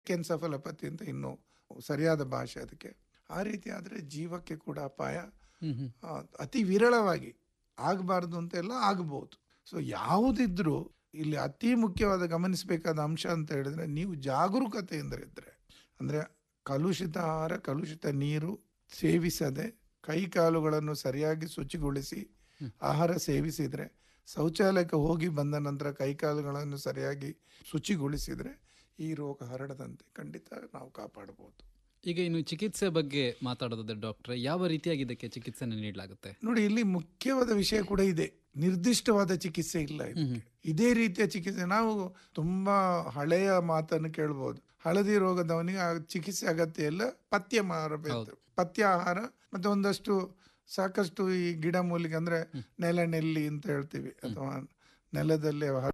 ಕೆನ್ಸಫಲಪತಿ ಅಂತ ಇನ್ನೂ ಸರಿಯಾದ ಭಾಷೆ ಅದಕ್ಕೆ ಆ ರೀತಿ ಆದರೆ ಜೀವಕ್ಕೆ ಕೂಡ ಅಪಾಯ ಹ್ಮ್ ಹ್ಮ್ ಆ, ಅತಿ ವಿರಳವಾಗಿ ಆಗಬಾರ್ದು ಅಂತ ಎಲ್ಲ ಆಗಬಹುದು ಸೊ ಯಾವುದಿದ್ರೂ ಇಲ್ಲಿ ಅತಿ ಮುಖ್ಯವಾದ ಗಮನಿಸಬೇಕಾದ ಅಂಶ ಅಂತ ಹೇಳಿದ್ರೆ ನೀವು ಜಾಗರೂಕತೆಯಿಂದ ಇದ್ರೆ ಅಂದ್ರೆ ಕಲುಷಿತ ಆಹಾರ ಕಲುಷಿತ ನೀರು ಸೇವಿಸದೆ ಕೈ ಕಾಲುಗಳನ್ನು ಸರಿಯಾಗಿ ಶುಚಿಗೊಳಿಸಿ ಆಹಾರ ಸೇವಿಸಿದ್ರೆ ಶೌಚಾಲಯಕ್ಕೆ ಹೋಗಿ ಬಂದ ನಂತರ ಕೈ ಕಾಲುಗಳನ್ನು ಸರಿಯಾಗಿ ಶುಚಿಗೊಳಿಸಿದ್ರೆ ಈ ರೋಗ ಹರಡದಂತೆ ಖಂಡಿತ ನಾವು ಕಾಪಾಡಬಹುದು ಈಗ ಇನ್ನು ಚಿಕಿತ್ಸೆ ಬಗ್ಗೆ ಮಾತಾಡೋದಾದ್ರೆ ಡಾಕ್ಟ್ರೆ ಯಾವ ರೀತಿಯಾಗಿ ಇದಕ್ಕೆ ಚಿಕಿತ್ಸೆನ ನೀಡಲಾಗುತ್ತೆ ನೋಡಿ ಇಲ್ಲಿ ಮುಖ್ಯವಾದ ವಿಷಯ ಕೂಡ ಇದೆ ನಿರ್ದಿಷ್ಟವಾದ ಚಿಕಿತ್ಸೆ ಇಲ್ಲ ಇದಕ್ಕೆ ಇದೇ ರೀತಿಯ ಚಿಕಿತ್ಸೆ ನಾವು ತುಂಬಾ ಹಳೆಯ ಮಾತನ್ನು ಕೇಳ್ಬೋದು ಹಳದಿ ರೋಗದವನಿಗೆ ಆ ಚಿಕಿತ್ಸೆ ಅಗತ್ಯ ಇಲ್ಲ ಪಥ್ಯ ಮಾಡಬೇಕು ಪಥ್ಯ ಆಹಾರ ಮತ್ತೆ ಒಂದಷ್ಟು ಸಾಕಷ್ಟು ಈ ಗಿಡ ಮೂಲಿಕೆ ಅಂದ್ರೆ ನೆಲನೆಲ್ಲಿ ಅಂತ ಹೇಳ್ತೀವಿ ಅಥವಾ ನೆಲದಲ್ಲಿ